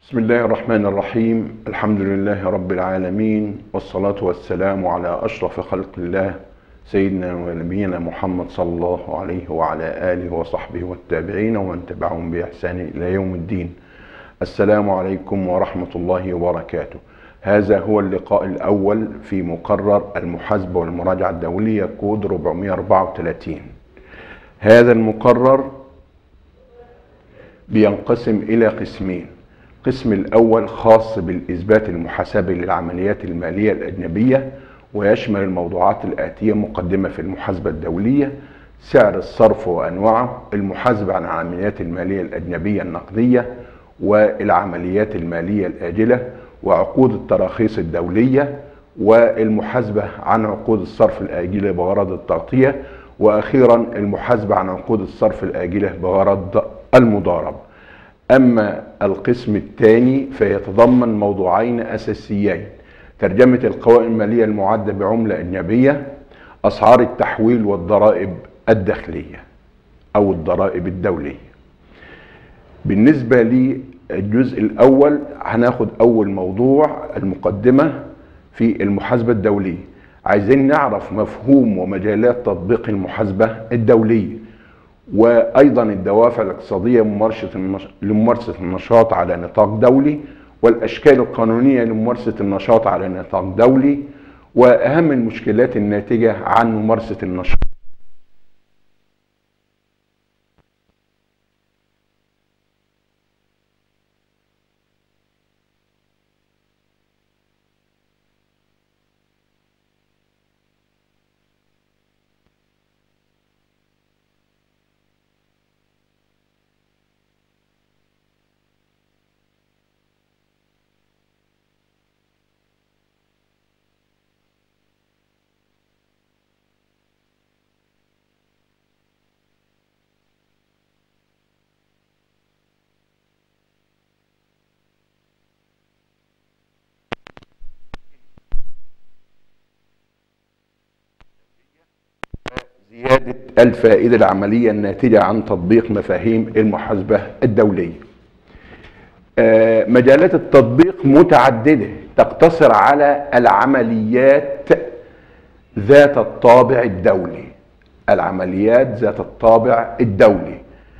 بسم الله الرحمن الرحيم الحمد لله رب العالمين والصلاة والسلام على أشرف خلق الله سيدنا ونبينا محمد صلى الله عليه وعلى آله وصحبه والتابعين ومن تبعهم بإحسان إلى يوم الدين السلام عليكم ورحمة الله وبركاته هذا هو اللقاء الأول في مقرر المحاسبة والمراجعة الدولية كود 434 هذا المقرر بينقسم إلى قسمين القسم الأول خاص بالإثبات المحاسبي للعمليات المالية الأجنبية ويشمل الموضوعات الآتية مقدمة في المحاسبة الدولية سعر الصرف وأنواعه المحاسبة عن العمليات المالية الأجنبية النقدية والعمليات المالية الآجلة وعقود التراخيص الدولية والمحاسبة عن عقود الصرف الآجلة بغرض التغطية وأخيرا المحاسبة عن عقود الصرف الآجلة بغرض المضاربة أما القسم الثاني فيتضمن موضوعين أساسيين ترجمة القوائم المالية المعدة بعملة أجنبية أسعار التحويل والضرائب الداخلية أو الضرائب الدولية بالنسبة للجزء الأول هناخد أول موضوع المقدمة في المحاسبة الدولية عايزين نعرف مفهوم ومجالات تطبيق المحاسبة الدولية وايضا الدوافع الاقتصاديه لممارسه لممارسه النشاط على نطاق دولي والاشكال القانونيه لممارسه النشاط على نطاق دولي واهم المشكلات الناتجه عن ممارسه النشاط زيادة الفائدة العملية الناتجة عن تطبيق مفاهيم المحاسبة الدولية مجالات التطبيق متعددة تقتصر على العمليات ذات الطابع الدولي العمليات ذات الطابع الدولي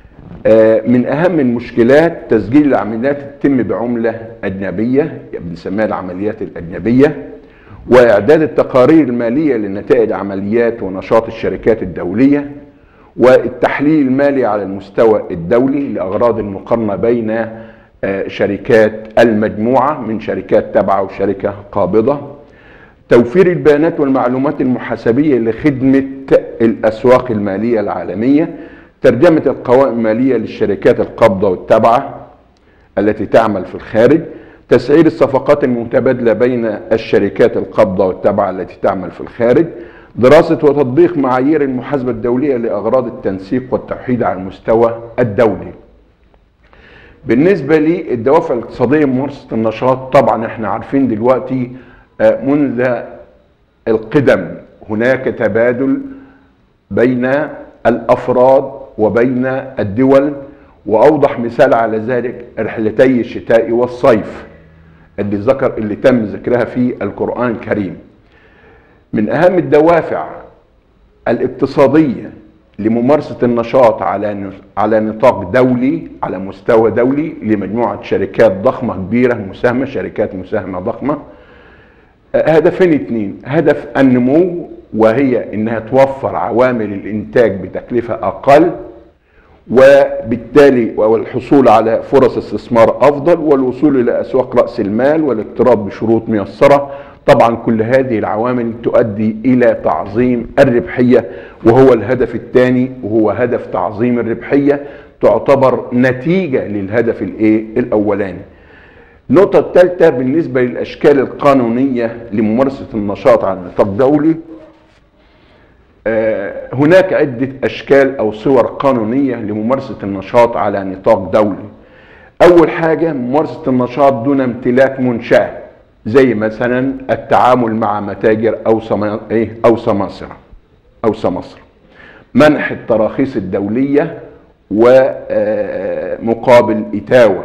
من أهم المشكلات تسجيل العمليات تتم بعملة أجنبية بنسميها العمليات الأجنبية واعداد التقارير الماليه لنتائج عمليات ونشاط الشركات الدوليه والتحليل المالي على المستوى الدولي لاغراض المقارنه بين شركات المجموعه من شركات تابعه وشركه قابضه توفير البيانات والمعلومات المحاسبيه لخدمه الاسواق الماليه العالميه ترجمه القوائم الماليه للشركات القابضه والتابعه التي تعمل في الخارج تسعير الصفقات المتبادلة بين الشركات القابضة والتابعة التي تعمل في الخارج دراسة وتطبيق معايير المحاسبة الدولية لأغراض التنسيق والتوحيد على المستوى الدولي بالنسبة للدوافع الاقتصادية ممارسة النشاط طبعا احنا عارفين دلوقتي منذ القدم هناك تبادل بين الأفراد وبين الدول وأوضح مثال على ذلك رحلتي الشتاء والصيف اللي ذكر اللي تم ذكرها في القرآن الكريم من أهم الدوافع الاقتصادية لممارسة النشاط على على نطاق دولي على مستوى دولي لمجموعة شركات ضخمة كبيرة مساهمة شركات مساهمة ضخمة هدفين اثنين هدف النمو وهي انها توفر عوامل الانتاج بتكلفة اقل وبالتالي والحصول على فرص استثمار افضل والوصول الى اسواق راس المال والاقتراض بشروط ميسره طبعا كل هذه العوامل تؤدي الى تعظيم الربحيه وهو الهدف الثاني وهو هدف تعظيم الربحيه تعتبر نتيجه للهدف الايه الاولاني النقطه الثالثه بالنسبه للاشكال القانونيه لممارسه النشاط على نطاق دولي هناك عدة أشكال أو صور قانونية لممارسة النشاط على نطاق دولي أول حاجة ممارسة النشاط دون امتلاك منشأة زي مثلا التعامل مع متاجر أو سما... إيه أو سماسرة أو سماسرة منح التراخيص الدولية ومقابل إتاوة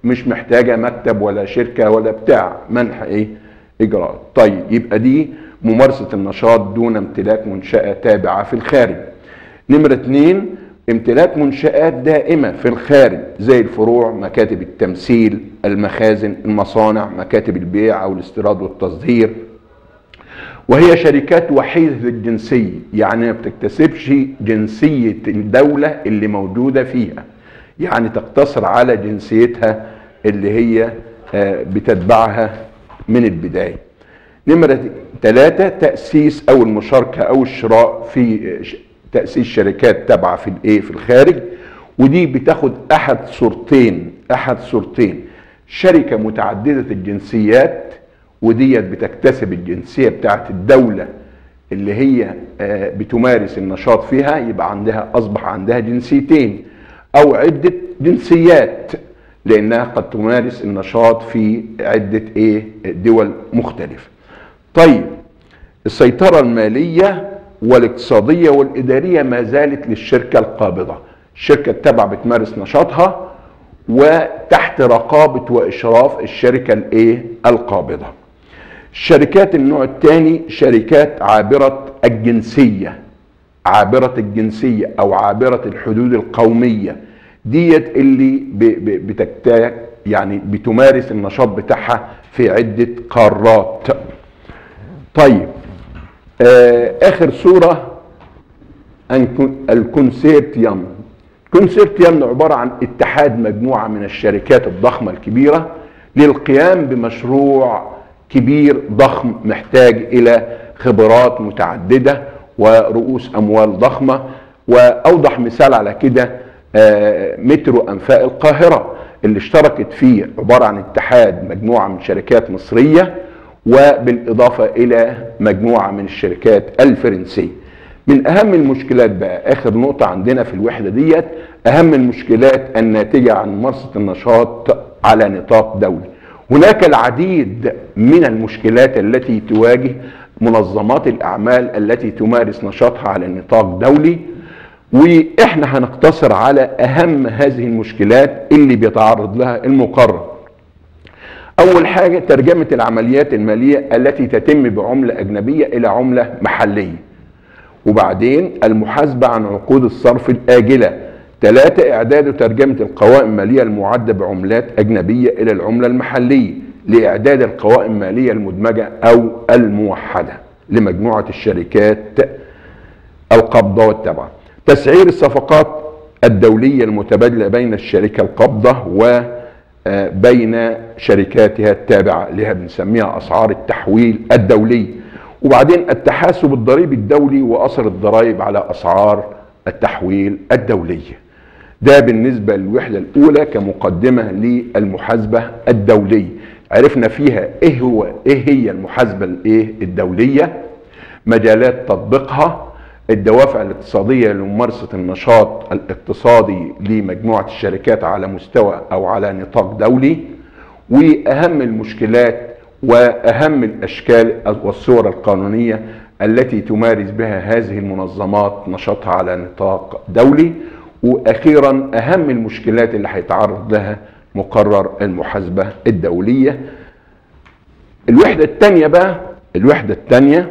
مش محتاجه مكتب ولا شركه ولا بتاع منح ايه اجراءات طيب يبقى دي ممارسه النشاط دون امتلاك منشاه تابعه في الخارج نمره اتنين امتلاك منشآت دائمة في الخارج زي الفروع مكاتب التمثيل المخازن المصانع مكاتب البيع أو الاستيراد والتصدير وهي شركات وحيدة الجنسية يعني ما بتكتسبش جنسية الدولة اللي موجودة فيها يعني تقتصر على جنسيتها اللي هي آه، بتتبعها من البداية نمرة ثلاثة تأسيس أو المشاركة أو الشراء في تأسيس شركات تابعة في الإيه في الخارج ودي بتاخد أحد صورتين أحد صورتين شركة متعددة الجنسيات وديت بتكتسب الجنسية بتاعت الدولة اللي هي آه، بتمارس النشاط فيها يبقى عندها أصبح عندها جنسيتين أو عدة جنسيات لأنها قد تمارس النشاط في عدة إيه دول مختلفة طيب السيطرة المالية والاقتصادية والإدارية ما زالت للشركة القابضة الشركة التابعة بتمارس نشاطها وتحت رقابة وإشراف الشركة الإيه القابضة الشركات النوع الثاني شركات عابرة الجنسية عابرة الجنسية أو عابرة الحدود القومية ديت اللي بتكتاك يعني بتمارس النشاط بتاعها في عدة قارات طيب آه آخر صورة الكونسيرتيوم الكونسيرتيوم عبارة عن اتحاد مجموعة من الشركات الضخمة الكبيرة للقيام بمشروع كبير ضخم محتاج الى خبرات متعدده ورؤوس اموال ضخمه واوضح مثال على كده آه، مترو انفاق القاهره اللي اشتركت فيه عباره عن اتحاد مجموعه من شركات مصريه وبالاضافه الى مجموعه من الشركات الفرنسيه. من اهم المشكلات بقى اخر نقطه عندنا في الوحده ديت اهم المشكلات الناتجه عن ممارسه النشاط على نطاق دولي. هناك العديد من المشكلات التي تواجه منظمات الاعمال التي تمارس نشاطها على نطاق دولي واحنا هنقتصر على اهم هذه المشكلات اللي بيتعرض لها المقرر اول حاجه ترجمه العمليات الماليه التي تتم بعمله اجنبيه الى عمله محليه وبعدين المحاسبه عن عقود الصرف الاجله ثلاثة إعداد وترجمة القوائم المالية المعدة بعملات أجنبية إلى العملة المحلية لإعداد القوائم المالية المدمجة أو الموحدة لمجموعة الشركات القبضة والتبع تسعير الصفقات الدولية المتبادلة بين الشركة القبضة وبين شركاتها التابعة اللي بنسميها أسعار التحويل الدولي وبعدين التحاسب الضريبي الدولي وأثر الضرائب على أسعار التحويل الدوليه ده بالنسبة للوحدة الأولى كمقدمة للمحاسبة الدولية عرفنا فيها إيه هو إيه هي المحاسبة الإيه الدولية مجالات تطبيقها الدوافع الاقتصادية لممارسة النشاط الاقتصادي لمجموعة الشركات على مستوى أو على نطاق دولي وأهم المشكلات وأهم الأشكال والصور القانونية التي تمارس بها هذه المنظمات نشاطها على نطاق دولي واخيرا اهم المشكلات اللي هيتعرض لها مقرر المحاسبه الدوليه الوحده الثانيه بقى الوحده الثانيه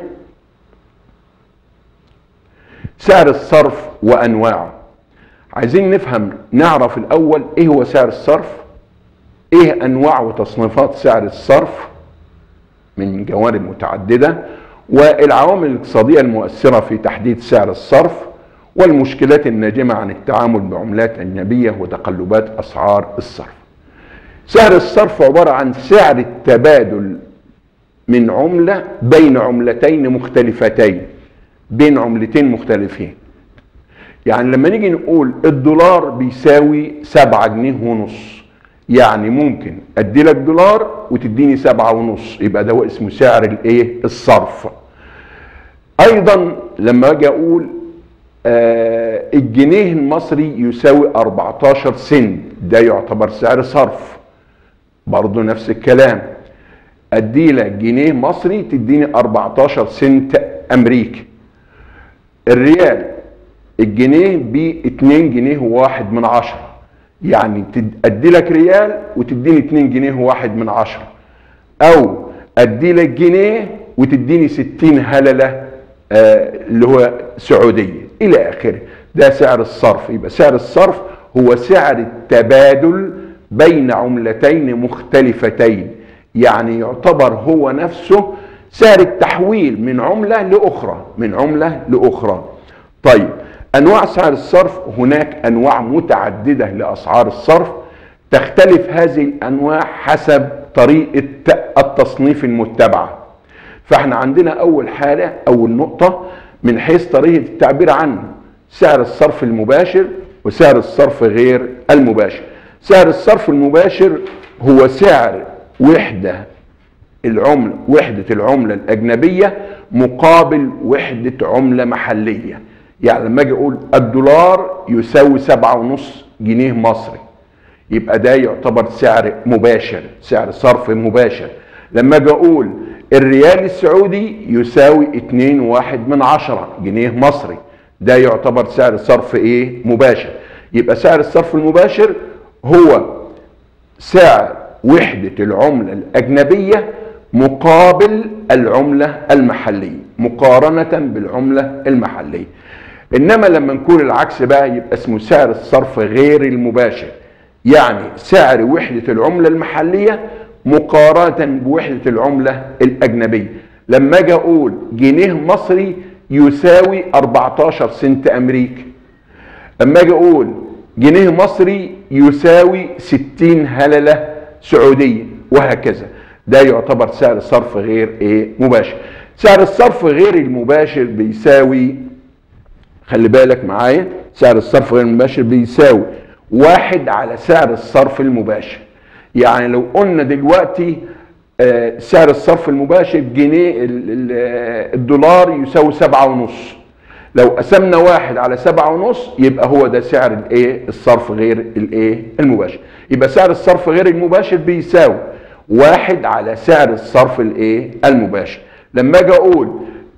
سعر الصرف وانواعه عايزين نفهم نعرف الاول ايه هو سعر الصرف ايه انواع وتصنيفات سعر الصرف من جوانب متعدده والعوامل الاقتصاديه المؤثره في تحديد سعر الصرف والمشكلات الناجمة عن التعامل بعملات أجنبية وتقلبات أسعار الصرف سعر الصرف عبارة عن سعر التبادل من عملة بين عملتين مختلفتين بين عملتين مختلفين يعني لما نيجي نقول الدولار بيساوي سبعة جنيه ونص يعني ممكن ادي لك دولار وتديني سبعة ونص يبقى ده هو اسمه سعر الايه الصرف ايضا لما اجي اقول آه الجنيه المصري يساوي 14 سنت ده يعتبر سعر صرف برضه نفس الكلام ادي لك جنيه مصري تديني 14 سنت امريكي الريال الجنيه ب 2 جنيه وواحد من عشرة يعني ادي لك ريال وتديني 2 جنيه واحد من عشرة او ادي لك جنيه وتديني 60 هلله آه اللي هو سعوديه الى اخره ده سعر الصرف يبقى سعر الصرف هو سعر التبادل بين عملتين مختلفتين يعني يعتبر هو نفسه سعر التحويل من عمله لاخرى من عمله لاخرى طيب انواع سعر الصرف هناك انواع متعدده لاسعار الصرف تختلف هذه الانواع حسب طريقه التصنيف المتبعه فاحنا عندنا اول حاله اول نقطه من حيث طريقه التعبير عنه سعر الصرف المباشر وسعر الصرف غير المباشر سعر الصرف المباشر هو سعر وحده العمله وحده العمله الاجنبيه مقابل وحده عمله محليه يعني لما اجي اقول الدولار يساوي سبعة ونص جنيه مصري يبقى ده يعتبر سعر مباشر سعر صرف مباشر لما اجي اقول الريال السعودي يساوي اتنين واحد من عشرة جنيه مصري ده يعتبر سعر صرف ايه مباشر يبقى سعر الصرف المباشر هو سعر وحدة العملة الأجنبية مقابل العملة المحلية مقارنة بالعملة المحلية انما لما نكون العكس بقى يبقى اسمه سعر الصرف غير المباشر يعني سعر وحدة العملة المحلية مقارنة بوحدة العملة الأجنبية لما أجي أقول جنيه مصري يساوي 14 سنت أمريكي لما أجي أقول جنيه مصري يساوي 60 هللة سعودية وهكذا ده يعتبر سعر صرف غير ايه مباشر سعر الصرف غير المباشر بيساوي خلي بالك معايا سعر الصرف غير المباشر بيساوي واحد على سعر الصرف المباشر يعني لو قلنا دلوقتي آه، سعر الصرف المباشر جنيه الدولار يساوي سبعة ونص لو قسمنا واحد على سبعة ونص يبقى هو ده سعر الايه الصرف غير الايه المباشر يبقى سعر الصرف غير المباشر بيساوي واحد على سعر الصرف الايه المباشر لما اجي اقول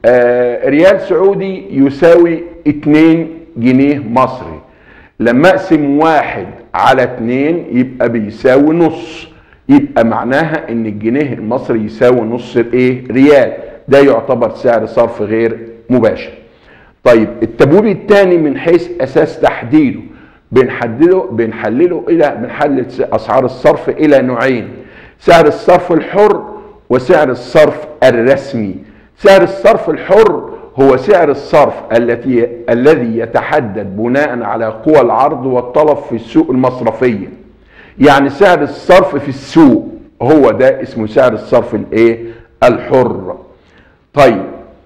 آه ريال سعودي يساوي 2 جنيه مصري لما اقسم واحد على اتنين يبقى بيساوي نص يبقى معناها ان الجنيه المصري يساوي نص الايه ريال ده يعتبر سعر صرف غير مباشر طيب التبويب الثاني من حيث اساس تحديده بنحدده بنحلله الى بنحلل اسعار الصرف الى نوعين سعر الصرف الحر وسعر الصرف الرسمي سعر الصرف الحر هو سعر الصرف التي الذي يتحدد بناء على قوى العرض والطلب في السوق المصرفيه يعني سعر الصرف في السوق هو ده اسمه سعر الصرف الايه الحر طيب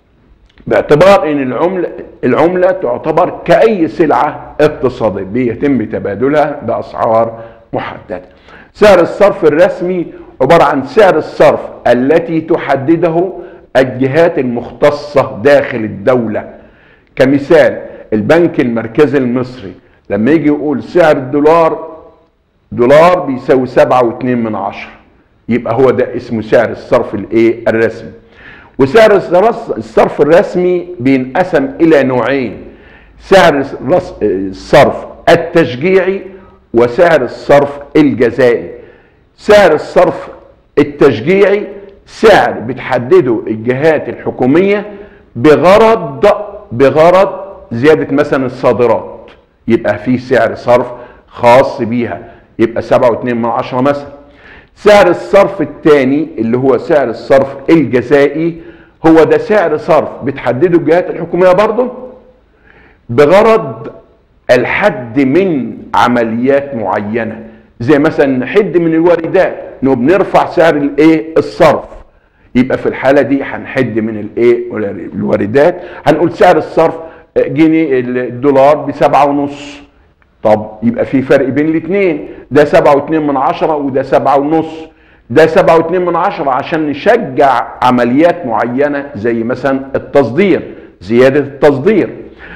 باعتبار ان العمله العمله تعتبر كاي سلعه اقتصاديه بيتم تبادلها باسعار محدده سعر الصرف الرسمي عباره عن سعر الصرف التي تحدده الجهات المختصة داخل الدولة كمثال البنك المركزي المصري لما يجي يقول سعر الدولار دولار بيساوي سبعة واتنين من عشرة يبقى هو ده اسمه سعر الصرف الايه الرسمي وسعر الصرف الرسمي بينقسم الى نوعين سعر الصرف التشجيعي وسعر الصرف الجزائي سعر الصرف التشجيعي سعر بتحدده الجهات الحكوميه بغرض بغرض زياده مثلا الصادرات يبقى في سعر صرف خاص بيها يبقى 7.2 من عشرة مثلا سعر الصرف الثاني اللي هو سعر الصرف الجزائي هو ده سعر صرف بتحدده الجهات الحكوميه برضه بغرض الحد من عمليات معينه زي مثلا نحد من الواردات انه بنرفع سعر الايه الصرف يبقى في الحاله دي هنحد من الايه الواردات هنقول سعر الصرف جنيه الدولار بسبعة ونص طب يبقى في فرق بين الاثنين ده سبعة واتنين من عشرة وده سبعة ونص ده سبعة واتنين من عشرة عشان نشجع عمليات معينة زي مثلا التصدير زيادة التصدير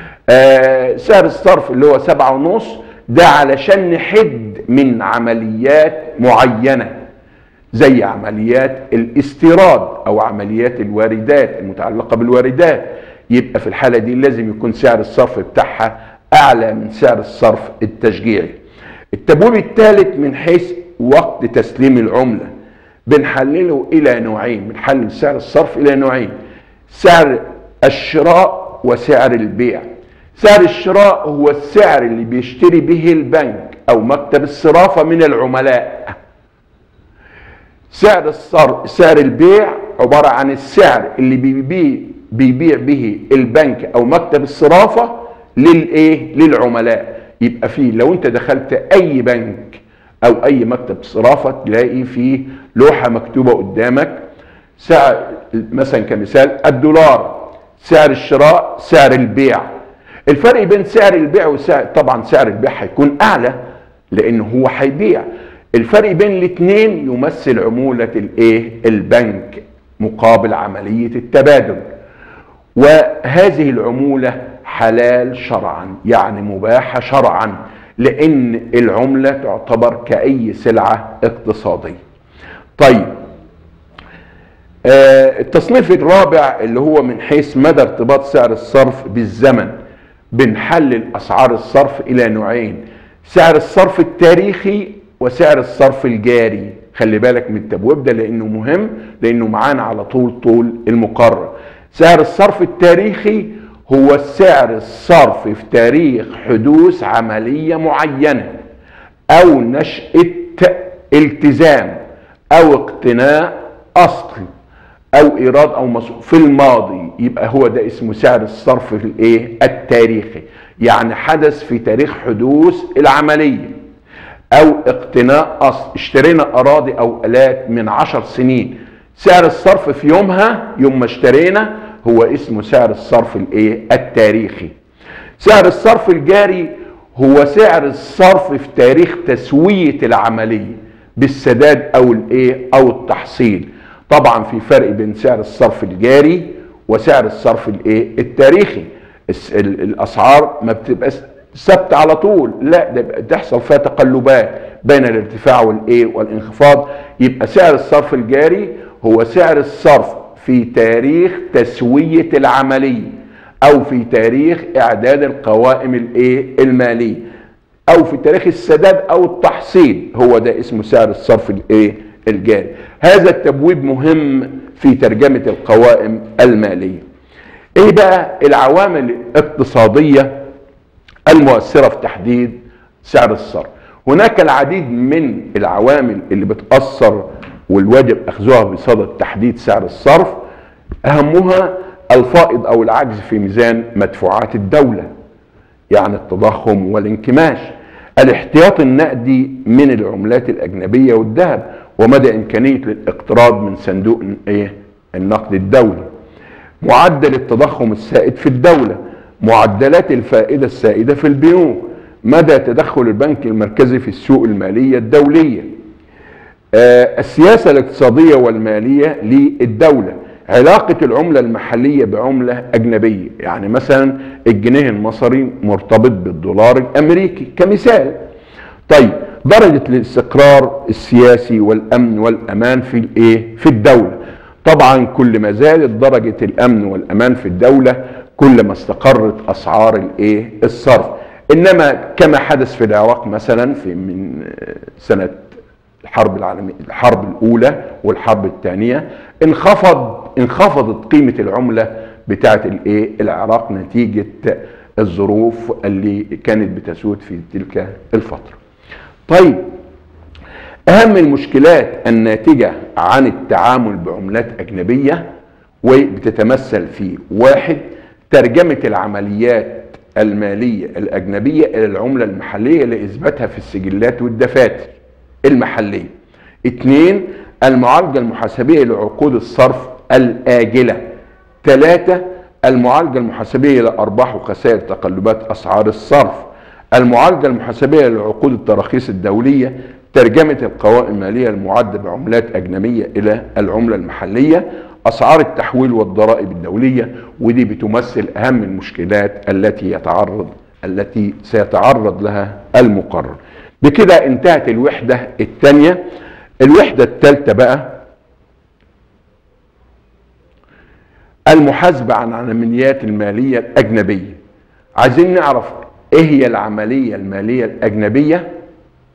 آه سعر الصرف اللي هو سبعة ونص ده علشان نحد من عمليات معينه زي عمليات الاستيراد او عمليات الواردات المتعلقه بالواردات يبقى في الحاله دي لازم يكون سعر الصرف بتاعها اعلى من سعر الصرف التشجيعي التبويب الثالث من حيث وقت تسليم العملة بنحلله إلى نوعين بنحلل سعر الصرف إلى نوعين سعر الشراء وسعر البيع سعر الشراء هو السعر اللي بيشتري به البنك أو مكتب الصرافة من العملاء سعر الصرف سعر البيع عبارة عن السعر اللي بيبيع بيبيع به البنك او مكتب الصرافه للايه للعملاء يبقى فيه لو انت دخلت اي بنك او اي مكتب صرافه تلاقي فيه لوحه مكتوبه قدامك سعر مثلا كمثال الدولار سعر الشراء سعر البيع الفرق بين سعر البيع وسعر طبعا سعر البيع هيكون اعلى لانه هو هيبيع الفرق بين الاثنين يمثل عموله الايه البنك مقابل عمليه التبادل وهذه العمولة حلال شرعا يعني مباحة شرعا لأن العملة تعتبر كأي سلعة اقتصادية طيب آه التصنيف الرابع اللي هو من حيث مدى ارتباط سعر الصرف بالزمن بنحلل أسعار الصرف إلى نوعين سعر الصرف التاريخي وسعر الصرف الجاري خلي بالك من التبويب ده لأنه مهم لأنه معانا على طول طول المقرر سعر الصرف التاريخي هو سعر الصرف في تاريخ حدوث عملية معينة أو نشأة التزام أو اقتناء أصل أو إيراد أو مصروف في الماضي يبقى هو ده اسمه سعر الصرف في الإيه؟ التاريخي يعني حدث في تاريخ حدوث العملية أو اقتناء أصل اشترينا أراضي أو آلات من عشر سنين سعر الصرف في يومها يوم ما اشترينا هو اسمه سعر الصرف الايه التاريخي سعر الصرف الجاري هو سعر الصرف في تاريخ تسوية العملية بالسداد او الايه او التحصيل طبعا في فرق بين سعر الصرف الجاري وسعر الصرف الايه التاريخي الاسعار ما بتبقاش ثابته على طول لا ده تحصل فيها تقلبات بين الارتفاع والايه والانخفاض يبقى سعر الصرف الجاري هو سعر الصرف في تاريخ تسوية العملية أو في تاريخ إعداد القوائم الإيه المالية أو في تاريخ السداد أو التحصيل هو ده اسمه سعر الصرف الإيه الجاري هذا التبويب مهم في ترجمة القوائم المالية إيه بقى العوامل الاقتصادية المؤثرة في تحديد سعر الصرف هناك العديد من العوامل اللي بتأثر والواجب اخذها بصدد تحديد سعر الصرف اهمها الفائض او العجز في ميزان مدفوعات الدوله يعني التضخم والانكماش الاحتياط النقدي من العملات الاجنبيه والذهب ومدى امكانيه الاقتراض من صندوق ايه النقد الدولي معدل التضخم السائد في الدوله معدلات الفائده السائده في البنوك مدى تدخل البنك المركزي في السوق الماليه الدوليه آه، السياسة الاقتصادية والمالية للدولة علاقة العملة المحلية بعملة أجنبية يعني مثلا الجنيه المصري مرتبط بالدولار الأمريكي كمثال طيب درجة الاستقرار السياسي والأمن والأمان في الإيه؟ في الدولة طبعا كل ما زادت درجة الأمن والأمان في الدولة كل ما استقرت أسعار الإيه؟ الصرف إنما كما حدث في العراق مثلا في من سنة الحرب العالمية الحرب الأولى والحرب الثانية انخفض انخفضت قيمة العملة بتاعة الايه العراق نتيجة الظروف اللي كانت بتسود في تلك الفترة طيب أهم المشكلات الناتجة عن التعامل بعملات أجنبية وبتتمثل في واحد ترجمة العمليات المالية الأجنبية إلى العملة المحلية لإثباتها في السجلات والدفاتر المحلية اثنين المعالجة المحاسبية لعقود الصرف الآجلة ثلاثة المعالجة المحاسبية لأرباح وخسائر تقلبات أسعار الصرف المعالجة المحاسبية لعقود التراخيص الدولية ترجمة القوائم المالية المعدة بعملات أجنبية إلى العملة المحلية أسعار التحويل والضرائب الدولية ودي بتمثل أهم المشكلات التي يتعرض التي سيتعرض لها المقرر بكده انتهت الوحدة الثانية الوحدة الثالثة بقى المحاسبة عن العمليات المالية الأجنبية عايزين نعرف ايه هي العملية المالية الأجنبية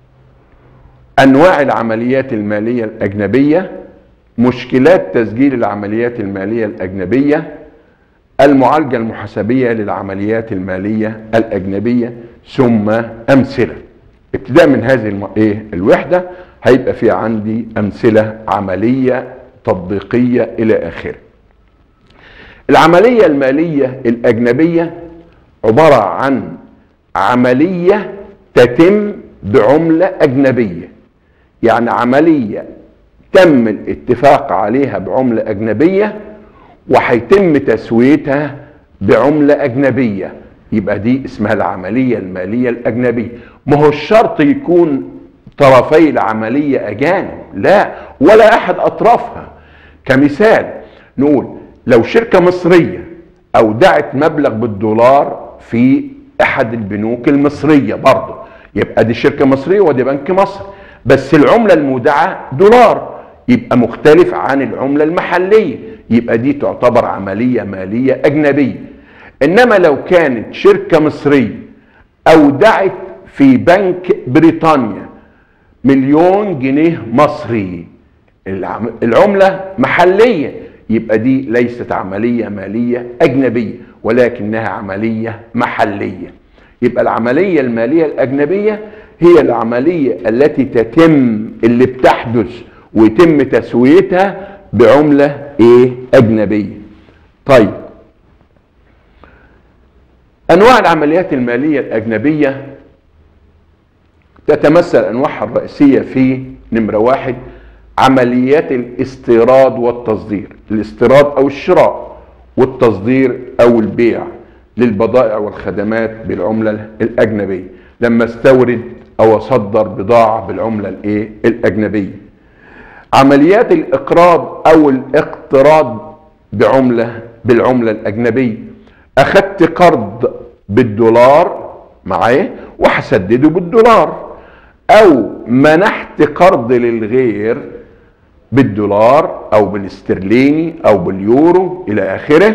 انواع العمليات الماليه الاجنبيه مشكلات تسجيل العمليات الماليه الاجنبيه المعالجه المحاسبيه للعمليات الماليه الاجنبيه ثم امثله ابتداء من هذه الم... ايه الوحده هيبقى في عندي امثله عمليه تطبيقيه الى اخره العمليه الماليه الاجنبيه عباره عن عمليه تتم بعمله اجنبيه يعني عمليه تم الاتفاق عليها بعمله اجنبيه وهيتم تسويتها بعمله اجنبيه يبقى دي اسمها العمليه الماليه الاجنبيه ما هو الشرط يكون طرفي العمليه اجانب لا ولا احد اطرافها كمثال نقول لو شركه مصريه اودعت مبلغ بالدولار في احد البنوك المصريه برضه يبقى دي شركه مصريه ودي بنك مصر بس العمله المودعه دولار يبقى مختلف عن العمله المحليه يبقى دي تعتبر عمليه ماليه اجنبيه انما لو كانت شركه مصريه اودعت في بنك بريطانيا مليون جنيه مصري العمله محليه يبقى دي ليست عمليه ماليه اجنبيه ولكنها عمليه محليه يبقى العمليه الماليه الاجنبيه هي العمليه التي تتم اللي بتحدث ويتم تسويتها بعمله ايه اجنبيه طيب انواع العمليات الماليه الاجنبيه تتمثل انواعها الرئيسيه في نمره واحد عمليات الاستيراد والتصدير الاستيراد او الشراء والتصدير او البيع للبضائع والخدمات بالعمله الاجنبيه لما استورد او اصدر بضاعه بالعمله الايه الاجنبيه عمليات الاقراض او الاقتراض بعمله بالعمله الاجنبيه اخدت قرض بالدولار معايا وهسدده بالدولار او منحت قرض للغير بالدولار او بالاسترليني او باليورو الى اخره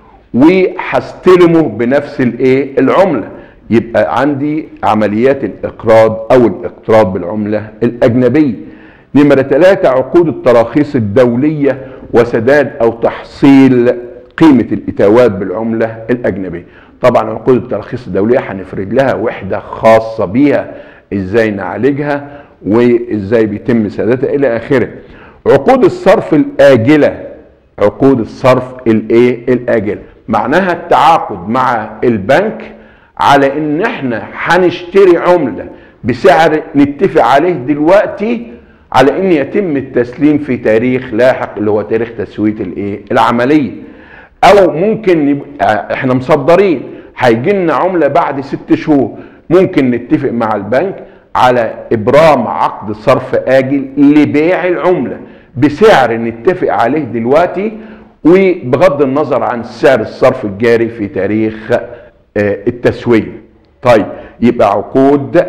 وهستلمه بنفس الايه العمله يبقى عندي عمليات الاقراض او الاقتراض بالعمله الاجنبيه نمرة ثلاثة عقود التراخيص الدولية وسداد أو تحصيل قيمة الإتاوات بالعملة الأجنبية طبعا عقود التراخيص الدولية هنفرد لها وحدة خاصة بيها ازاي نعالجها وازاي بيتم سدادها الى اخره عقود الصرف الاجله عقود الصرف الايه الاجله معناها التعاقد مع البنك على ان احنا هنشتري عمله بسعر نتفق عليه دلوقتي على ان يتم التسليم في تاريخ لاحق اللي هو تاريخ تسويه الايه العمليه او ممكن يبقى احنا مصدرين هيجي لنا عمله بعد ست شهور ممكن نتفق مع البنك على ابرام عقد صرف اجل لبيع العمله بسعر نتفق عليه دلوقتي وبغض النظر عن سعر الصرف الجاري في تاريخ التسويه طيب يبقى عقود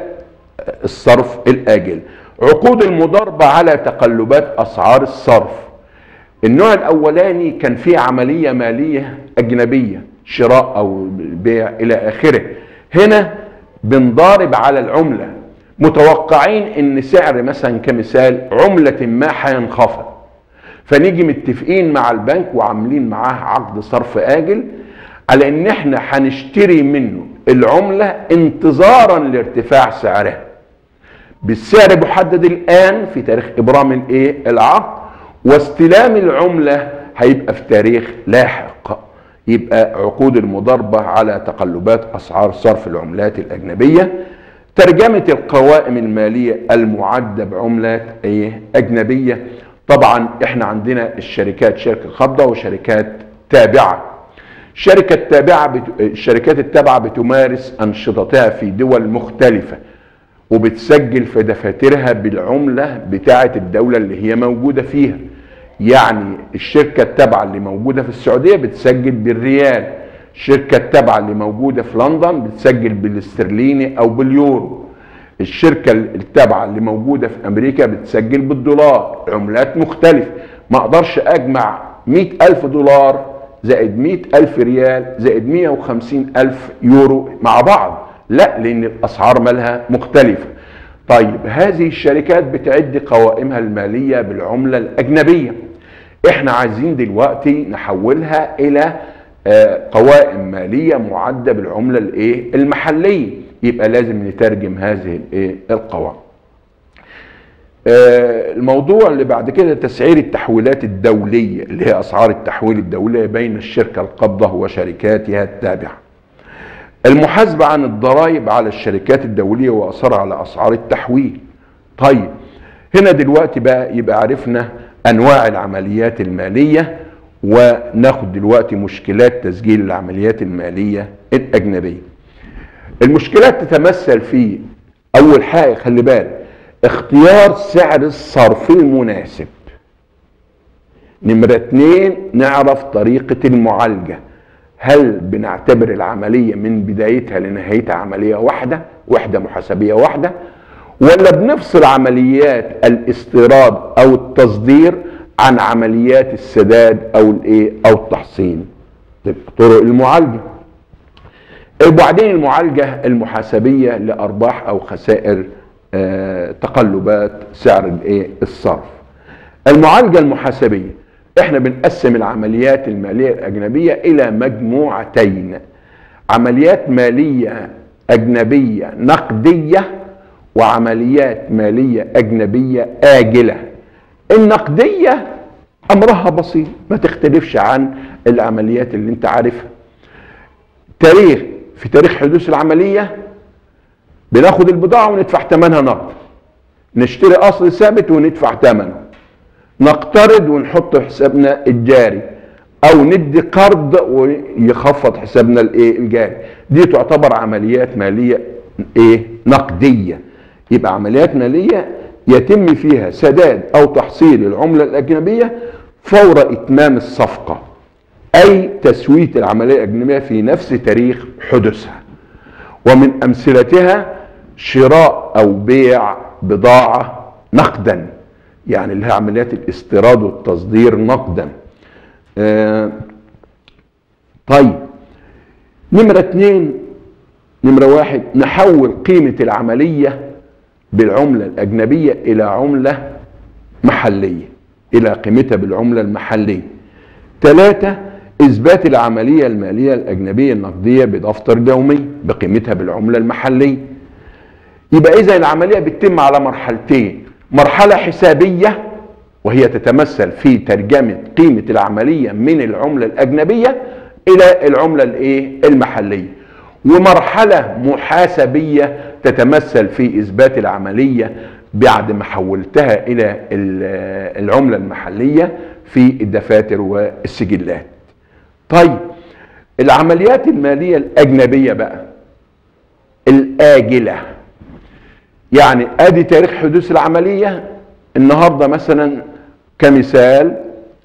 الصرف الاجل عقود المضاربه على تقلبات اسعار الصرف النوع الاولاني كان فيه عمليه ماليه اجنبيه شراء او بيع الى اخره هنا بنضارب على العمله متوقعين ان سعر مثلا كمثال عمله ما هينخفض فنيجي متفقين مع البنك وعاملين معاه عقد صرف اجل على ان احنا هنشتري منه العمله انتظارا لارتفاع سعرها بالسعر محدد الان في تاريخ ابرام الايه العقد واستلام العمله هيبقى في تاريخ لاحق يبقى عقود المضاربه على تقلبات اسعار صرف العملات الاجنبيه ترجمه القوائم الماليه المعده بعملات ايه اجنبيه طبعا احنا عندنا الشركات شركه قابضه وشركات تابعه الشركه التابعه بت... الشركات التابعه بتمارس انشطتها في دول مختلفه وبتسجل في دفاترها بالعمله بتاعه الدوله اللي هي موجوده فيها يعني الشركه التابعه اللي موجوده في السعوديه بتسجل بالريال الشركه التابعه اللي موجوده في لندن بتسجل بالاسترليني او باليورو الشركة التابعة اللي موجودة في أمريكا بتسجل بالدولار عملات مختلفة ما أقدرش أجمع مئة ألف دولار زائد مئة ألف ريال زائد مئة وخمسين ألف يورو مع بعض لا لأن الأسعار مالها مختلفة طيب هذه الشركات بتعد قوائمها الماليه بالعمله الاجنبيه احنا عايزين دلوقتي نحولها الى آه، قوائم ماليه معده بالعمله الايه المحليه يبقى لازم نترجم هذه الايه القوائم آه، الموضوع اللي بعد كده تسعير التحويلات الدوليه اللي هي اسعار التحويل الدوليه بين الشركه القابضه وشركاتها التابعه المحاسبه عن الضرائب على الشركات الدوليه واثرها على اسعار التحويل طيب هنا دلوقتي بقى يبقى عرفنا انواع العمليات الماليه وناخد دلوقتي مشكلات تسجيل العمليات الماليه الاجنبيه المشكلات تتمثل في اول حاجه خلي بالك اختيار سعر الصرف المناسب نمرة اتنين نعرف طريقة المعالجة هل بنعتبر العملية من بدايتها لنهايتها عملية واحدة وحدة محاسبية واحدة ولا بنفصل عمليات الاستيراد او التصدير عن عمليات السداد او الايه او التحصين طرق المعالجه وبعدين المعالجه المحاسبيه لارباح او خسائر آه، تقلبات سعر الايه الصرف المعالجه المحاسبيه احنا بنقسم العمليات الماليه الاجنبيه الى مجموعتين عمليات ماليه اجنبيه نقديه وعمليات ماليه اجنبيه اجله النقديه امرها بسيط ما تختلفش عن العمليات اللي انت عارفها تاريخ في تاريخ حدوث العمليه بناخد البضاعه وندفع ثمنها نقد نشتري اصل ثابت وندفع ثمنه نقترض ونحط حسابنا الجاري او ندي قرض ويخفض حسابنا الايه الجاري دي تعتبر عمليات ماليه ايه نقديه يبقى عمليات ماليه يتم فيها سداد او تحصيل العمله الاجنبيه فور اتمام الصفقه اي تسويه العمليه الاجنبيه في نفس تاريخ حدوثها ومن امثلتها شراء او بيع بضاعه نقدا يعني اللي هي عمليات الاستيراد والتصدير نقدا آه طيب نمرة اتنين نمرة واحد نحول قيمة العملية بالعملة الأجنبية إلى عملة محلية إلى قيمتها بالعملة المحلية ثلاثة إثبات العملية المالية الأجنبية النقدية بدفتر يومي بقيمتها بالعملة المحلية يبقى إذا العملية بتتم على مرحلتين مرحلة حسابية وهي تتمثل في ترجمة قيمة العملية من العملة الأجنبية إلى العملة الإيه المحلية ومرحلة محاسبية تتمثل في إثبات العملية بعد ما حولتها إلى العملة المحلية في الدفاتر والسجلات طيب العمليات المالية الأجنبية بقى الآجلة يعني ادي تاريخ حدوث العملية النهاردة مثلا كمثال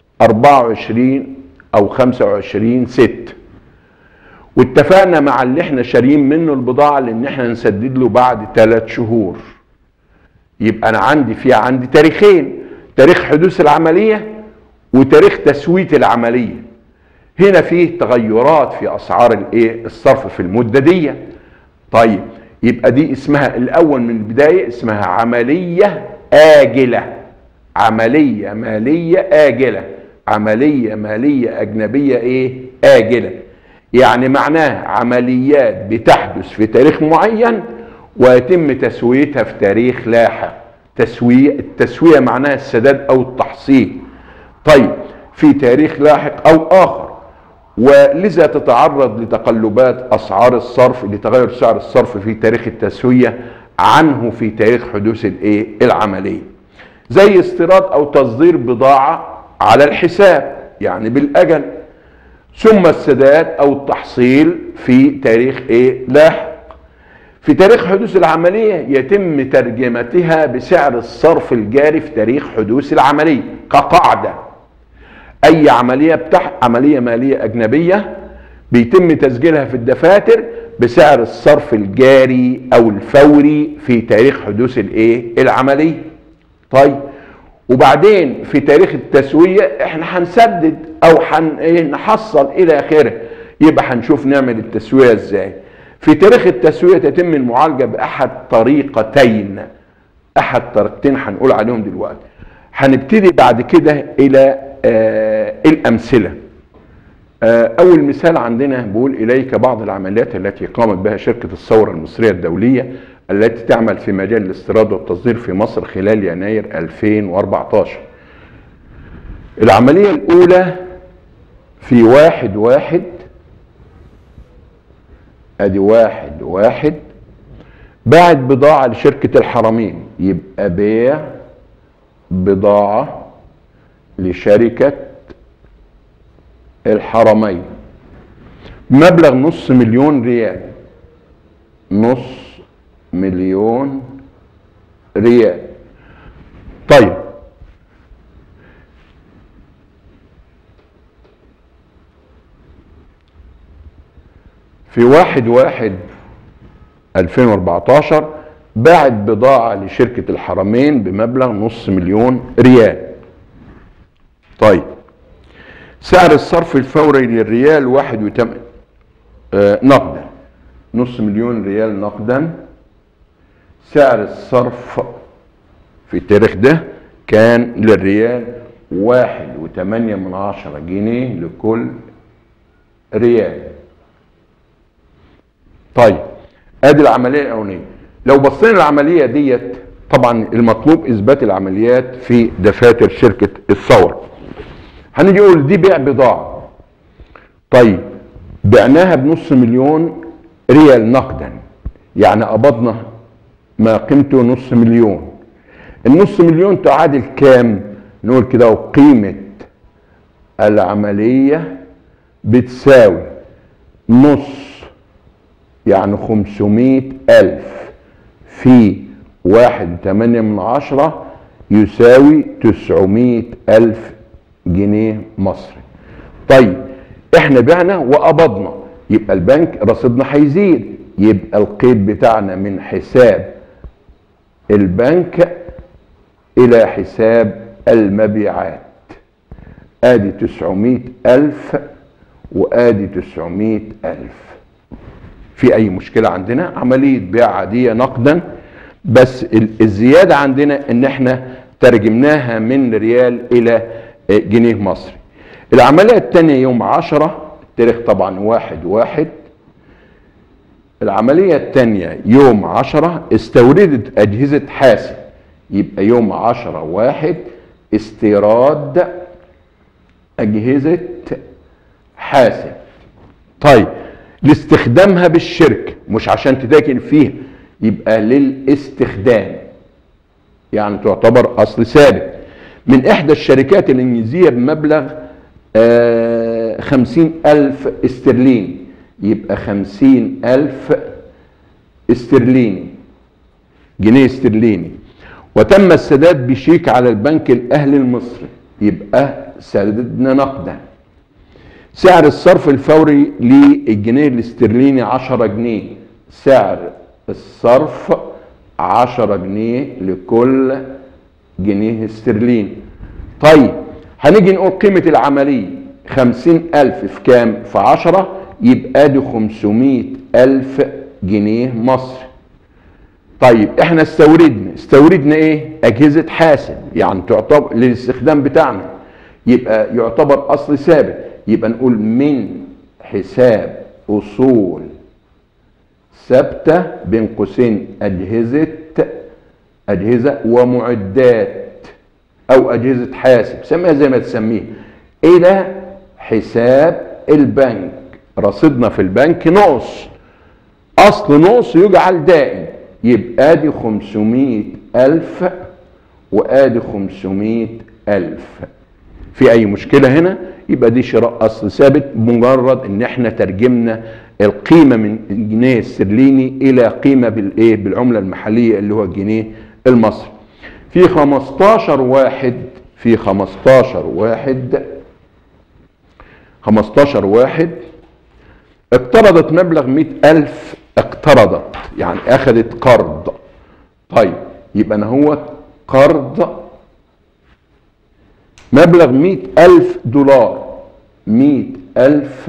24 او 25 ست واتفقنا مع اللي احنا شاريين منه البضاعة لان احنا نسدد له بعد ثلاث شهور يبقى انا عندي في عندي تاريخين تاريخ حدوث العملية وتاريخ تسوية العملية هنا فيه تغيرات في اسعار الايه الصرف في المدة دي طيب يبقى دي اسمها الاول من البداية اسمها عملية آجلة عملية مالية آجلة عملية مالية أجنبية إيه آجلة يعني معناها عمليات بتحدث في تاريخ معين ويتم تسويتها في تاريخ لاحق تسوية التسوية معناها السداد أو التحصيل طيب في تاريخ لاحق أو آخر ولذا تتعرض لتقلبات أسعار الصرف لتغير سعر الصرف في تاريخ التسوية عنه في تاريخ حدوث الايه العمليه زي استيراد او تصدير بضاعه على الحساب يعني بالاجل ثم السداد او التحصيل في تاريخ ايه لاحق في تاريخ حدوث العملية يتم ترجمتها بسعر الصرف الجاري في تاريخ حدوث العملية كقاعدة أي عملية بتاع عملية مالية أجنبية بيتم تسجيلها في الدفاتر بسعر الصرف الجاري او الفوري في تاريخ حدوث الايه العمليه طيب وبعدين في تاريخ التسويه احنا هنسدد او هن ايه نحصل الى اخره يبقى هنشوف نعمل التسويه ازاي في تاريخ التسويه تتم المعالجه باحد طريقتين احد طريقتين هنقول عليهم دلوقتي هنبتدي بعد كده الى آه الامثله آه اول مثال عندنا بقول اليك بعض العمليات التي قامت بها شركه الثوره المصريه الدوليه التي تعمل في مجال الاستيراد والتصدير في مصر خلال يناير 2014 العمليه الاولى في واحد واحد ادي واحد واحد باعت بضاعة لشركة الحرمين يبقى بيع بضاعة لشركة الحرمين مبلغ نص مليون ريال نص مليون ريال طيب في واحد واحد 2014 باعت بضاعة لشركة الحرمين بمبلغ نص مليون ريال طيب سعر الصرف الفوري للريال واحد وتم... آه نقدا نص مليون ريال نقدا سعر الصرف في التاريخ ده كان للريال واحد وثمانية من عشرة جنيه لكل ريال طيب ادي العمليه الاولانيه لو بصينا العمليه ديت طبعا المطلوب اثبات العمليات في دفاتر شركه الثوره هنيجي نقول دي بيع بضاعه طيب بعناها بنص مليون ريال نقدا يعني قبضنا ما قيمته نص مليون النص مليون تعادل كام نقول كده وقيمه العمليه بتساوي نص يعني خمسمائة ألف في واحد تمانية من عشرة يساوي تسعمائة ألف جنيه مصري طيب احنا بعنا وقبضنا يبقى البنك رصيدنا هيزيد يبقى القيد بتاعنا من حساب البنك إلى حساب المبيعات ادي تسعمائة ألف وادي تسعمائة ألف في اي مشكله عندنا عمليه بيع عاديه نقدا بس الزياده عندنا ان احنا ترجمناها من ريال الى جنيه مصري العمليه الثانيه يوم عشرة التاريخ طبعا واحد واحد العملية الثانية يوم عشرة استوردت أجهزة حاسب يبقى يوم عشرة واحد استيراد أجهزة حاسب طيب لاستخدامها بالشركة مش عشان تتاكل فيها يبقى للاستخدام يعني تعتبر أصل ثابت من إحدى الشركات الإنجليزية بمبلغ آه خمسين ألف استرليني يبقى خمسين ألف استرليني جنيه استرليني وتم السداد بشيك على البنك الأهلي المصري يبقى سددنا نقدا سعر الصرف الفوري للجنيه الاسترليني 10 جنيه سعر الصرف 10 جنيه لكل جنيه استرليني طيب هنيجي نقول قيمة العملية خمسين ألف في كام في عشرة يبقى دي خمسمائة ألف جنيه مصري طيب احنا استوردنا استوردنا ايه اجهزة حاسب يعني تعتبر للاستخدام بتاعنا يبقى يعتبر اصل ثابت يبقى نقول من حساب اصول ثابته بين قوسين اجهزه اجهزه ومعدات او اجهزه حاسب سميها زي ما تسميها الى حساب البنك رصيدنا في البنك نقص اصل نقص يجعل دائم يبقى ادي 500 الف وادي 500 الف في اي مشكله هنا يبقى دي شراء اصل ثابت بمجرد ان احنا ترجمنا القيمه من الجنيه الاسترليني الى قيمه بالايه بالعمله المحليه اللي هو الجنيه المصري في 15 واحد في 15 واحد 15 واحد اقترضت مبلغ 100 ألف اقترضت يعني أخذت قرض طيب يبقى أنا هو قرض مبلغ مئة ألف دولار مئة ألف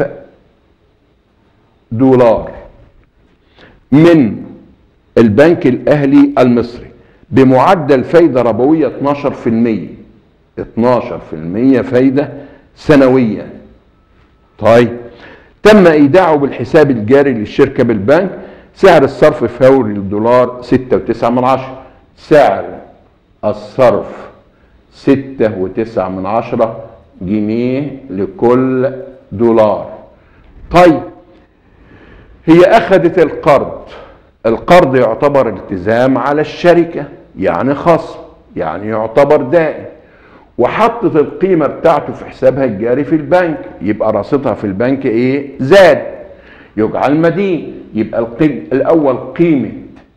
دولار من البنك الأهلي المصري بمعدل فايدة ربوية 12% 12% فايدة سنوية طيب تم ايداعه بالحساب الجاري للشركة بالبنك سعر الصرف فوري للدولار 6.9 من عشرة سعر الصرف ستة وتسعة من عشرة جنيه لكل دولار طيب هي أخذت القرض القرض يعتبر التزام على الشركة يعني خصم يعني يعتبر دائم وحطت القيمة بتاعته في حسابها الجاري في البنك يبقى رصيدها في البنك ايه زاد يجعل مدين يبقى القيم الأول قيمة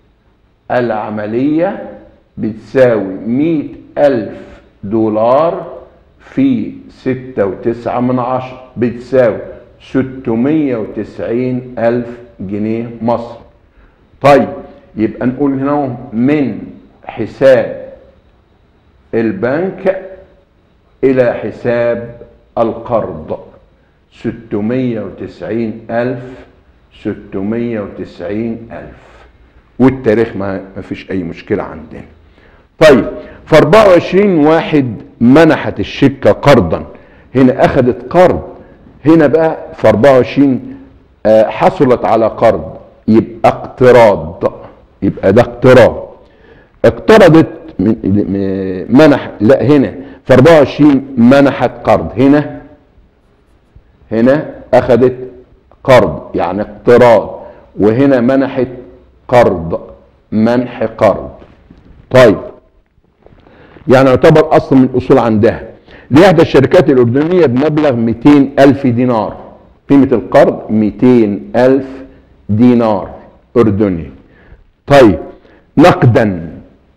العملية بتساوي مئة ألف دولار في ستة وتسعة من عشرة بتساوي ستمية وتسعين ألف جنيه مصري طيب يبقى نقول هنا من حساب البنك إلى حساب القرض ستمية وتسعين ألف ستمية وتسعين ألف والتاريخ ما فيش أي مشكلة عندنا طيب في 24 واحد منحت الشركة قرضا هنا أخذت قرض هنا بقى في 24 آه، حصلت على قرض يبقى اقتراض يبقى ده اقتراض اقترضت من منح لا هنا في 24 منحت قرض هنا هنا اخذت قرض يعني اقتراض وهنا منحت قرض منح قرض طيب يعني يعتبر اصل من الاصول عندها لإحدى الشركات الأردنية بمبلغ 200 ألف دينار قيمة القرض 200 ألف دينار أردني طيب نقدا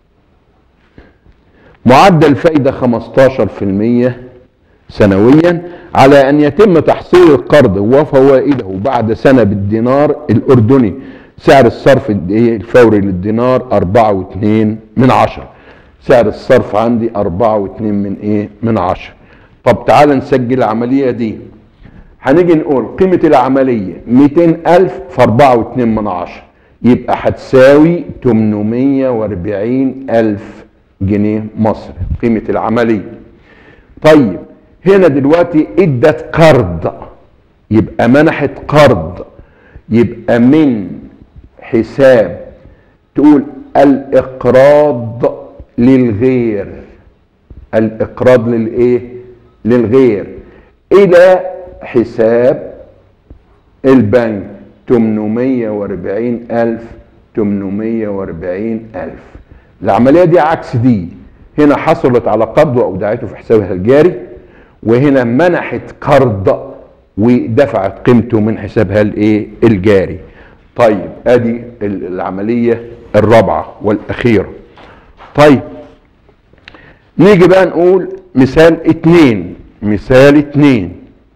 معدل فايدة 15% سنويا على أن يتم تحصيل القرض وفوائده بعد سنة بالدينار الأردني سعر الصرف الفوري للدينار أربعة واثنين من عشرة سعر الصرف عندي أربعة واثنين من إيه من عشرة طب تعال نسجل العملية دي هنيجي نقول قيمة العملية 200 ألف في أربعة واثنين من عشرة يبقى هتساوي 840 ألف جنيه مصري قيمة العملية طيب هنا دلوقتي ادت قرض يبقى منحت قرض يبقى من حساب تقول الاقراض للغير الاقراض للايه للغير الى حساب البنك 840 ألف 840 ألف العملية دي عكس دي هنا حصلت على قرض وأودعته في حسابها الجاري وهنا منحت قرض ودفعت قيمته من حسابها الايه الجاري طيب ادي العملية الرابعة والأخيرة طيب نيجي بقى نقول مثال اتنين مثال اتنين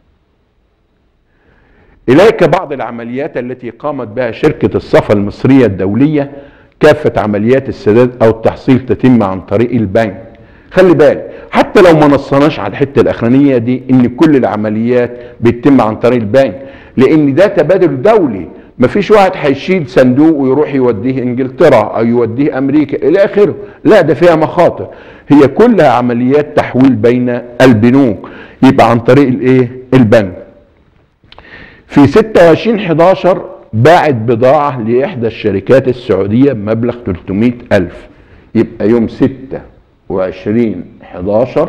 إليك بعض العمليات التي قامت بها شركة الصفا المصرية الدولية كافة عمليات السداد أو التحصيل تتم عن طريق البنك خلي بالك حتى لو ما نصناش على الحته الاخرانيه دي ان كل العمليات بتتم عن طريق البنك لان ده تبادل دولي مفيش واحد هيشيل صندوق ويروح يوديه انجلترا او يوديه امريكا الى اخره لا ده فيها مخاطر هي كلها عمليات تحويل بين البنوك يبقى عن طريق الايه البنك في 26 11 باعت بضاعة لإحدى الشركات السعودية بمبلغ 300 ألف يبقى يوم 26 11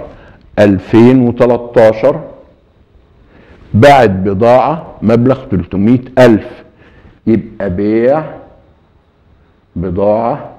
2013 باعت بضاعة مبلغ 300 ألف يبقى بيع بضاعة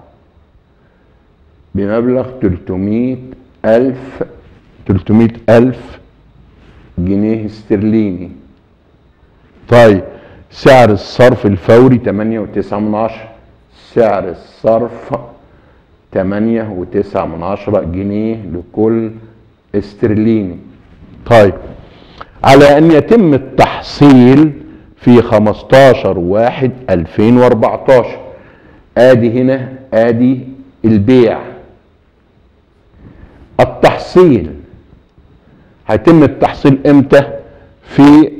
بمبلغ 300 ألف 300 ألف جنيه استرليني طيب سعر الصرف الفوري 8 وتسعة من عشرة سعر الصرف 8 وتسعة من عشرة جنيه لكل استرليني طيب على ان يتم التحصيل في 15 واحد 2014 ادي هنا ادي البيع التحصيل هيتم التحصيل امتى في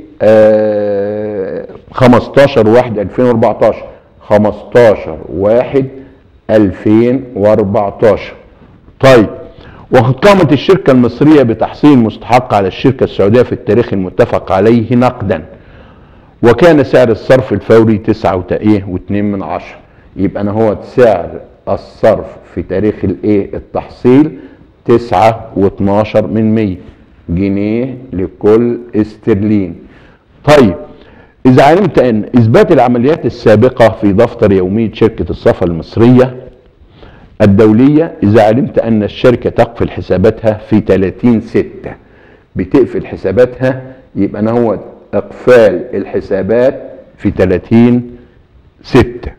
آه 15 واحد 2014 15 واحد 2014 طيب وقد قامت الشركة المصرية بتحصيل مستحق على الشركة السعودية في التاريخ المتفق عليه نقدا وكان سعر الصرف الفوري تسعة ايه واتنين من عشرة يبقى انا هو سعر الصرف في تاريخ الايه التحصيل تسعة واتناشر من مية جنيه لكل استرلين طيب إذا علمت أن إثبات العمليات السابقة في دفتر يومية شركة الصفا المصرية الدولية إذا علمت أن الشركة تقفل حساباتها في 30 ستة بتقفل حساباتها يبقى أنا هو إقفال الحسابات في 30 ستة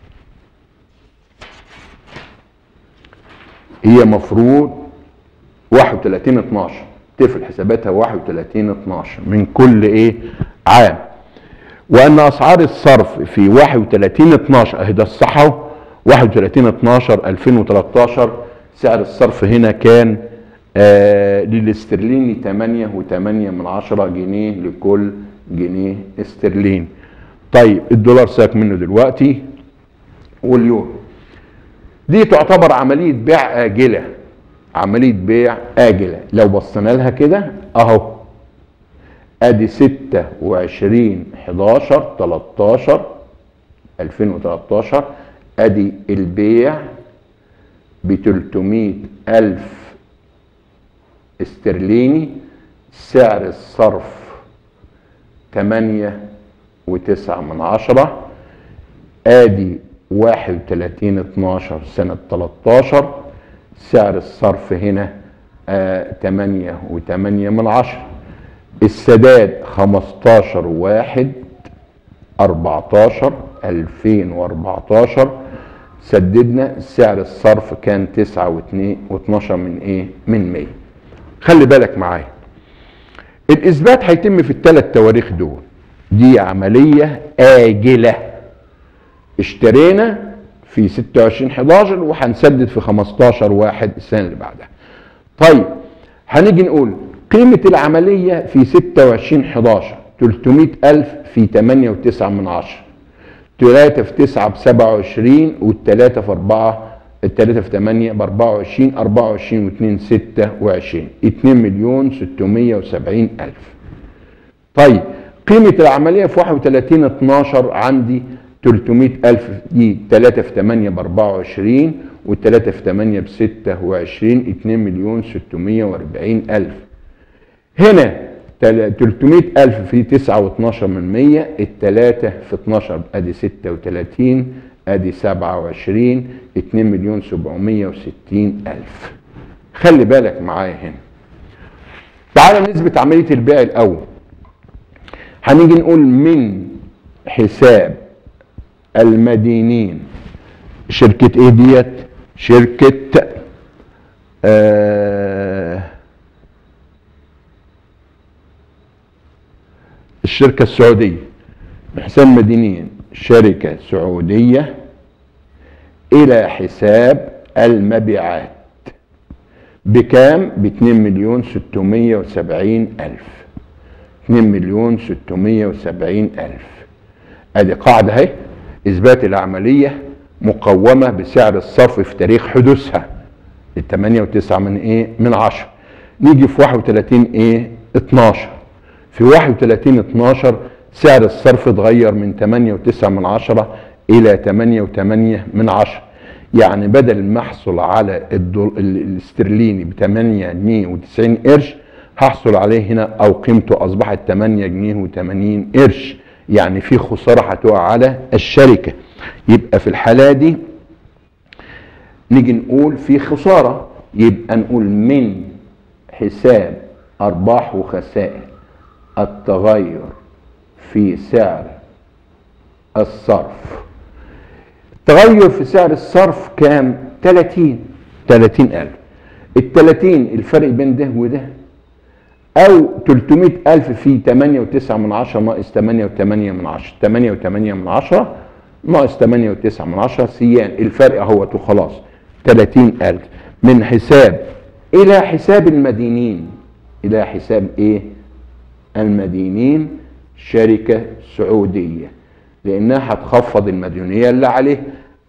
هي مفروض 31 12 تقفل حساباتها 31 12 من كل ايه عام وان اسعار الصرف في 31 12 اهي ده الصحة 31 12 2013 سعر الصرف هنا كان آه للاسترليني 8 و8 من 10 جنيه لكل جنيه استرليني طيب الدولار ساك منه دلوقتي واليورو دي تعتبر عملية بيع آجلة عملية بيع آجلة لو بصينا لها كده أهو ادي 26 11 13 2013 ادي البيع ب 300 الف استرليني سعر الصرف 8 وتسعة من عشرة ادي 31 12 سنة 13 سعر الصرف هنا آه 8 و8 من عشرة السداد 15 واحد 14 2014 سددنا سعر الصرف كان 9 و12 من ايه من 100 خلي بالك معايا الاثبات هيتم في الثلاث تواريخ دول دي عمليه اجله اشترينا في 26 11 وهنسدد في 15 واحد السنه اللي بعدها طيب هنيجي نقول قيمة العملية في 26 11 300 ألف في 8 و9 من 10 3 في 9 ب 27 والثلاثة في 4 الثلاثة في 8 ب 24 24 و2 26 2 مليون 670 ألف طيب قيمة العملية في 31 12 عندي 300 ألف دي 3 في 8 ب 24 والثلاثة في 8 ب 26 2 مليون 640 ألف هنا 300 ألف في 9 و12 من 100 التلاتة في 12 ادي 36 ادي 27 2 مليون 760 ألف خلي بالك معايا هنا تعالى نثبت عملية البيع الأول هنيجي نقول من حساب المدينين شركة ايه ديت شركة آه الشركة السعودية بحساب مدينين شركة سعودية إلى حساب المبيعات بكام؟ ب 2 مليون 670 ألف 2 مليون 670 ألف أدي قاعدة أهي إثبات العملية مقومة بسعر الصرف في تاريخ حدوثها ال 8 و9 من إيه؟ من 10 نيجي في 31 إيه؟ 12 في 31 12 سعر الصرف اتغير من 8 و9 من 10 الى 8 و8 من 10 يعني بدل ما احصل على الدول... الاسترليني ب 8 جنيه و90 قرش هحصل عليه هنا او قيمته اصبحت 8 جنيه و80 قرش يعني في خساره هتقع على الشركه يبقى في الحاله دي نيجي نقول في خساره يبقى نقول من حساب ارباح وخسائر التغير في سعر الصرف التغير في سعر الصرف كام 30 30 ألف ال 30 الفرق بين ده وده أو 300 ألف في 8 و9 من 10 ناقص 8 و8 من 10 8 و8 من 10 ناقص 8 و9 من 10 سيان الفرق اهوت وخلاص 30 ألف من حساب إلى حساب المدينين إلى حساب إيه المدينين شركة سعودية لأنها هتخفض المديونية اللي عليه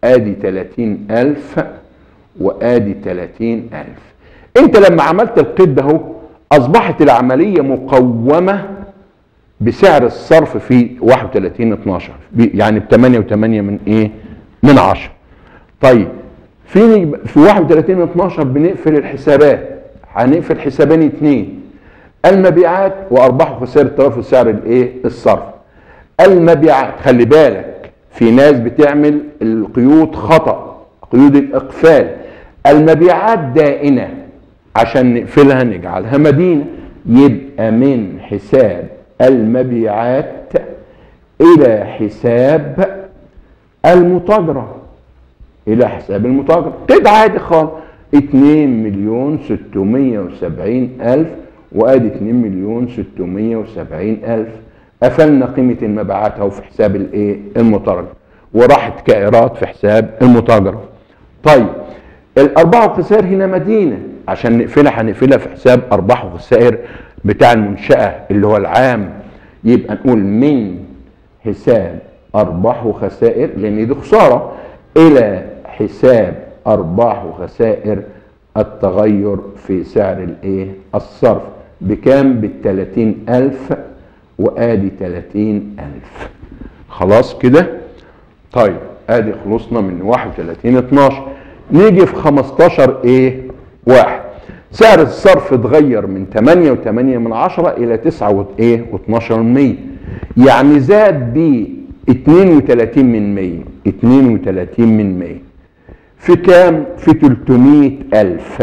ادي 30000 وادي 30000 انت لما عملت القيد ده اهو اصبحت العمليه مقومه بسعر الصرف في 31 12 يعني ب 8 و8 من ايه؟ من 10 طيب في في 31 12 بنقفل الحسابات هنقفل حسابين اتنين المبيعات وارباح وخسائر التوافل سعر الايه؟ الصرف المبيعات خلي بالك في ناس بتعمل القيود خطأ قيود الاقفال المبيعات دائنة عشان نقفلها نجعلها مدينة يبقى من حساب المبيعات إلى حساب المتاجرة إلى حساب المتاجرة قيد عادي خالص 2 مليون 670 ألف وادي 2 مليون 670 ألف قفلنا قيمة المبيعات اهو في حساب الايه المتاجرة وراحت كائرات في حساب المتاجرة طيب الارباح والخسائر هنا مدينة عشان نقفلها هنقفلها في حساب ارباح وخسائر بتاع المنشأة اللي هو العام يبقى نقول من حساب ارباح وخسائر لان دي خسارة الى حساب ارباح وخسائر التغير في سعر الايه الصرف بكام بالتلاتين الف وادي تلاتين الف خلاص كده طيب ادي خلصنا من واحد وتلاتين اتناشر نيجي في خمستاشر ايه واحد سعر الصرف اتغير من 8 و8 من عشرة الى 9 ايه و12 من 100 يعني زاد ب 32 من 100 32 من 100 في كام في 300 ألف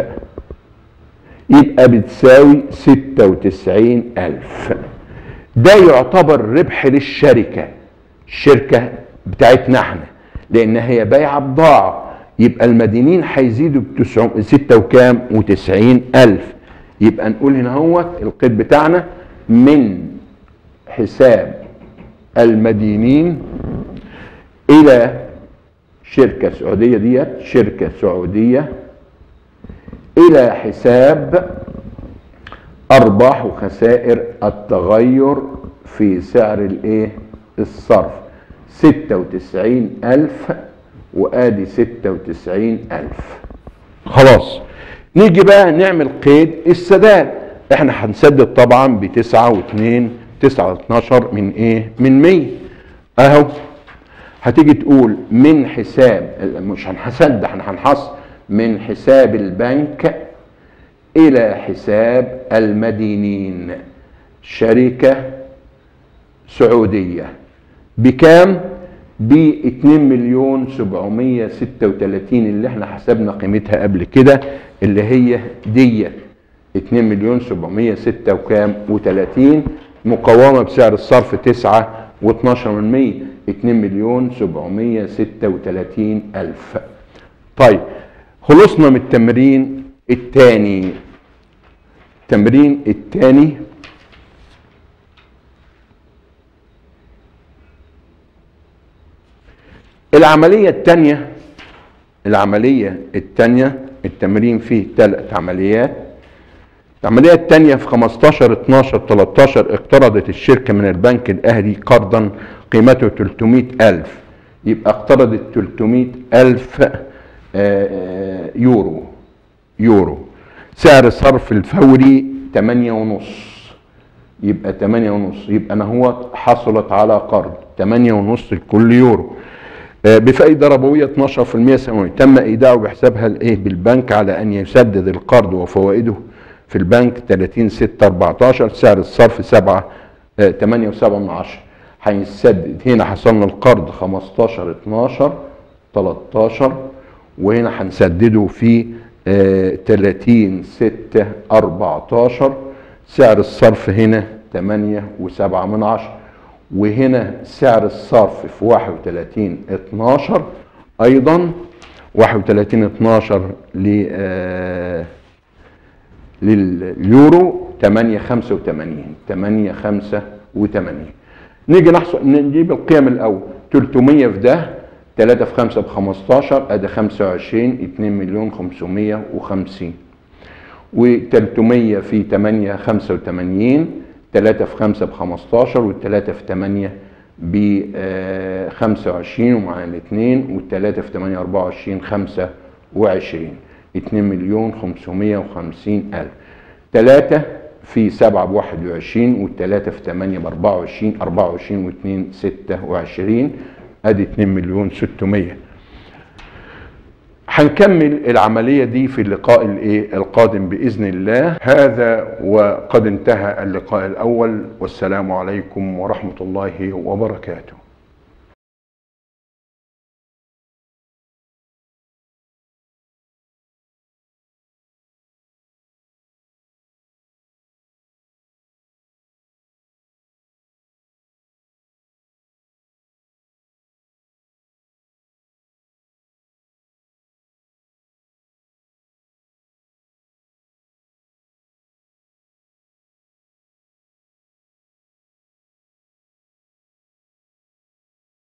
يبقى بتساوي 96 ألف ده يعتبر ربح للشركة الشركة بتاعتنا احنا لأن هي بايعة بضاعة يبقى المدينين هيزيدوا ب 6 وكام و90 ألف يبقى نقول هنا هو القيد بتاعنا من حساب المدينين إلى شركة سعودية ديت شركة سعودية إلى حساب أرباح وخسائر التغير في سعر الإيه؟ الصرف ستة وتسعين ألف وآدي ستة وتسعين ألف خلاص نيجي بقى نعمل قيد السداد احنا هنسدد طبعا بتسعة واتنين تسعة واتناشر من ايه من مية اهو هتيجي تقول من حساب مش هنسد احنا هنحص من حساب البنك الى حساب المدينين شركة سعودية بكام ب 2 مليون 736 اللي احنا حسبنا قيمتها قبل كده اللي هي ديت 2 مليون 706 وكام و30 مقاومة بسعر الصرف 9 و12 من 100 2 مليون 736 ألف طيب خلصنا من التمرين الثاني التمرين الثاني العملية الثانية العملية الثانية التمرين فيه ثلاث عمليات العملية الثانية في 15 12 13 اقترضت الشركة من البنك الأهلي قرضا قيمته 300 ألف يبقى اقترضت 300 ألف يورو يورو سعر الصرف الفوري 8 ونص يبقى 8 ونص يبقى أنا هو حصلت على قرض 8 ونص لكل يورو بفائدة ربوية 12% سنويا تم إيداعه بحسابها الإيه بالبنك على أن يسدد القرض وفوائده في البنك 30 6 14 سعر الصرف 7 8 و7 من 10 هيسدد هنا حصلنا القرض 15 12 13 وهنا هنسدده في 30 6 14 سعر الصرف هنا 8 و7 من 10 وهنا سعر الصرف في 31 12 ايضا 31 12 ل لليورو 8 85 8 85 نيجي نحصل نجيب القيم الاول 300 في ده 3 في 5 ب 15 ادي 25 2 مليون 550 و300 في 8 85 3 في 5 ب 15 وال3 في 8 ب 25 ومعانا الاثنين والثلاثة في 8 24 25 2 مليون 550 ألف 3 في 7 ب 21 والثلاثة في 8 ب 24 24 و2 26 ادي 2 مليون 600 هنكمل العملية دي في اللقاء الايه القادم بإذن الله هذا وقد انتهى اللقاء الأول والسلام عليكم ورحمة الله وبركاته